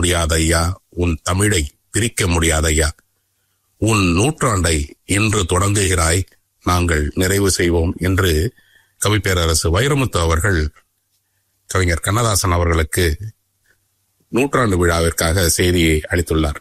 முடியாத ஐயா உன் தமிழை பிரிக்க முடியாத ஐயா உன் நூற்றாண்டை இன்று தொடங்குகிறாய் நாங்கள் நிறைவு செய்வோம் என்று கவிப்பேரரசு வைரமுத்து அவர்கள் கவிஞர் கண்ணதாசன் அவர்களுக்கு நூற்றாண்டு விழாவிற்காக செய்தியை அளித்துள்ளார்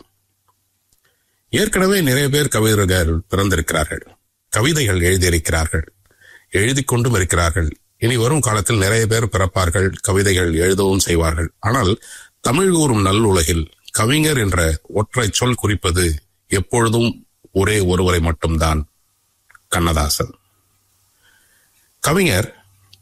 ஏற்கனவே நிறைய பேர் கவிஞர்கள் பிறந்திருக்கிறார்கள் கவிதைகள் எழுதியிருக்கிறார்கள் எழுதி கொண்டும் இருக்கிறார்கள் இனி வரும் காலத்தில் நிறைய பேர் பிறப்பார்கள் கவிதைகள் எழுதவும் செய்வார்கள் ஆனால் தமிழ் கூறும் நல்லுலகில் கவிஞர் என்ற ஒற்றை சொல் குறிப்பது எப்பொழுதும் ஒரே ஒருவரை மட்டும்தான் கண்ணதாசன் கவிஞர்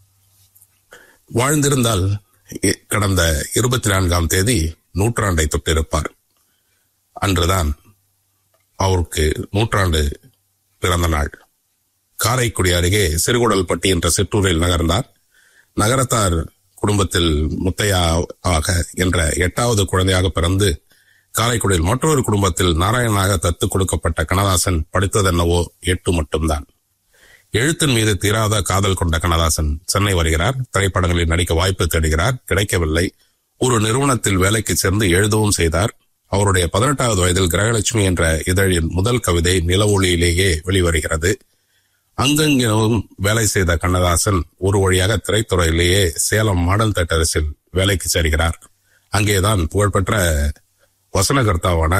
வாழ்ந்திருந்தால் இ- கடந்த இருபத்தி நான்காம் தேதி நூற்றாண்டை தொட்டிருப்பார் அன்றுதான் அவருக்கு நூற்றாண்டு பிறந்த நாள் காரைக்குடி அருகே சிறுகுடல்பட்டி என்ற சிற்றூரில் நகர்ந்தார் நகரத்தார் குடும்பத்தில் முத்தையா ஆக என்ற எட்டாவது குழந்தையாக பிறந்து காரைக்குடியில் மற்றொரு குடும்பத்தில் நாராயணனாக தத்து கொடுக்கப்பட்ட கண்ணதாசன் படித்ததென்னவோ எட்டு மட்டும்தான் எழுத்தின் மீது தீராத காதல் கொண்ட கண்ணதாசன் சென்னை வருகிறார் திரைப்படங்களில் நடிக்க வாய்ப்பு தேடுகிறார் கிடைக்கவில்லை ஒரு நிறுவனத்தில் வேலைக்கு சேர்ந்து எழுதவும் செய்தார் அவருடைய பதினெட்டாவது வயதில் கிரகலட்சுமி என்ற இதழின் முதல் கவிதை நில ஒளியிலேயே வெளிவருகிறது அங்கெங்கும் வேலை செய்த கண்ணதாசன் ஒரு வழியாக திரைத்துறையிலேயே சேலம் மாடர்ன் தேட்டர்ஸில் வேலைக்கு சேர்கிறார் அங்கேதான் புகழ்பெற்ற வசனகர்த்தாவான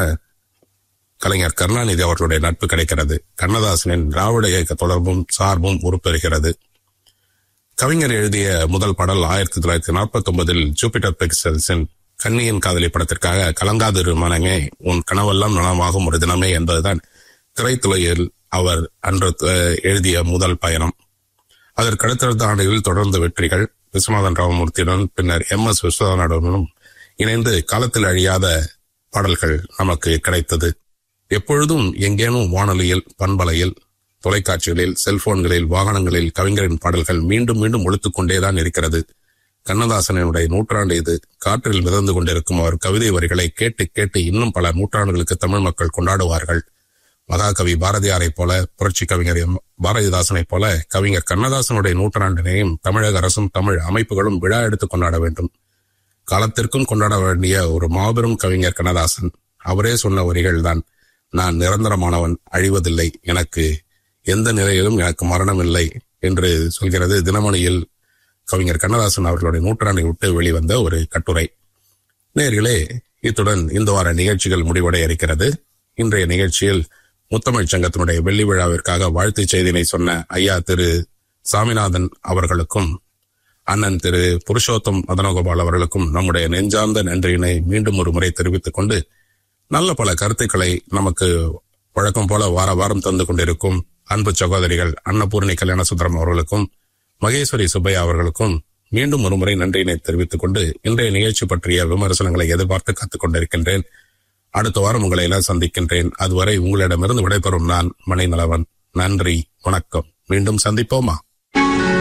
கலைஞர் கருணாநிதி அவர்களுடைய நட்பு கிடைக்கிறது கண்ணதாசனின் திராவிட இயக்க தொடர்பும் சார்பும் உருப்பெறுகிறது கவிஞர் எழுதிய முதல் பாடல் ஆயிரத்தி தொள்ளாயிரத்தி நாற்பத்தி ஒன்பதில் ஜூபிட்டர் பிக்சல்ஸின் கண்ணியின் காதலி படத்திற்காக கலங்காதிரு மனமே உன் கனவெல்லாம் நனவாகும் ஒரு தினமே என்பதுதான் திரைத்துறையில் அவர் அன்று அஹ், எழுதிய முதல் பயணம் அதற்கு அடுத்தடுத்த ஆண்டுகளில் தொடர்ந்து வெற்றிகள் விஸ்வநாதன் ராமமூர்த்தியுடன் பின்னர் எம் எஸ் விஸ்வநாதனுடனும் இணைந்து காலத்தில் அழியாத பாடல்கள் நமக்கு கிடைத்தது எப்பொழுதும் எங்கேனும் வானொலியில் பண்பலையில் தொலைக்காட்சிகளில் செல்போன்களில் வாகனங்களில் கவிஞரின் பாடல்கள் மீண்டும் மீண்டும் ஒழித்துக் கொண்டேதான் இருக்கிறது கண்ணதாசனுடைய நூற்றாண்டு இது காற்றில் மிதந்து கொண்டிருக்கும் அவர் கவிதை வரிகளை கேட்டு கேட்டு இன்னும் பல நூற்றாண்டுகளுக்கு தமிழ் மக்கள் கொண்டாடுவார்கள் மகாகவி பாரதியாரைப் போல புரட்சி கவிஞர் எம். பாரதிதாசனைப் போல கவிஞர் கண்ணதாசனுடைய நூற்றாண்டினையும் தமிழக அரசும் தமிழ் அமைப்புகளும் விழா எடுத்து கொண்டாட வேண்டும் காலத்திற்கும் கொண்டாட வேண்டிய ஒரு மாபெரும் கவிஞர் கண்ணதாசன் அவரே சொன்ன வரிகள் தான் நான் நிரந்தரமானவன் அழிவதில்லை எனக்கு எந்த நிலையிலும் எனக்கு மரணம் இல்லை என்று சொல்கிறது தினமணியில் கவிஞர் கண்ணதாசன் அவர்களுடைய நூற்றாண்டை விட்டு வெளிவந்த ஒரு கட்டுரை நேர்களே இத்துடன் இந்த வார நிகழ்ச்சிகள் முடிவடைய இருக்கிறது இன்றைய நிகழ்ச்சியில் முத்தமிழ் சங்கத்தினுடைய வெள்ளி விழாவிற்காக வாழ்த்துச் செய்தினை சொன்ன ஐயா திரு சாமிநாதன் அவர்களுக்கும் அண்ணன் திரு புருஷோத்தம் மதனகோபால் அவர்களுக்கும் நம்முடைய நெஞ்சார்ந்த நன்றியினை மீண்டும் ஒரு முறை தெரிவித்துக் கொண்டு நல்ல பல கருத்துக்களை நமக்கு வழக்கம் போல வார வாரம் தந்து கொண்டிருக்கும் அன்பு சகோதரிகள் அன்னபூர்ணி கல்யாணசுந்தரம் அவர்களுக்கும் மகேஸ்வரி சுப்பையா அவர்களுக்கும் மீண்டும் ஒரு முறை நன்றியினை தெரிவித்துக் கொண்டு இன்றைய நிகழ்ச்சி பற்றிய விமர்சனங்களை எதிர்பார்த்து காத்துக் கொண்டிருக்கின்றேன் அடுத்த வாரம் உங்களை எல்லாம் சந்திக்கின்றேன் அதுவரை உங்களிடமிருந்து விடைபெறும் நான் மணிநலவன் நன்றி வணக்கம் மீண்டும் சந்திப்போமா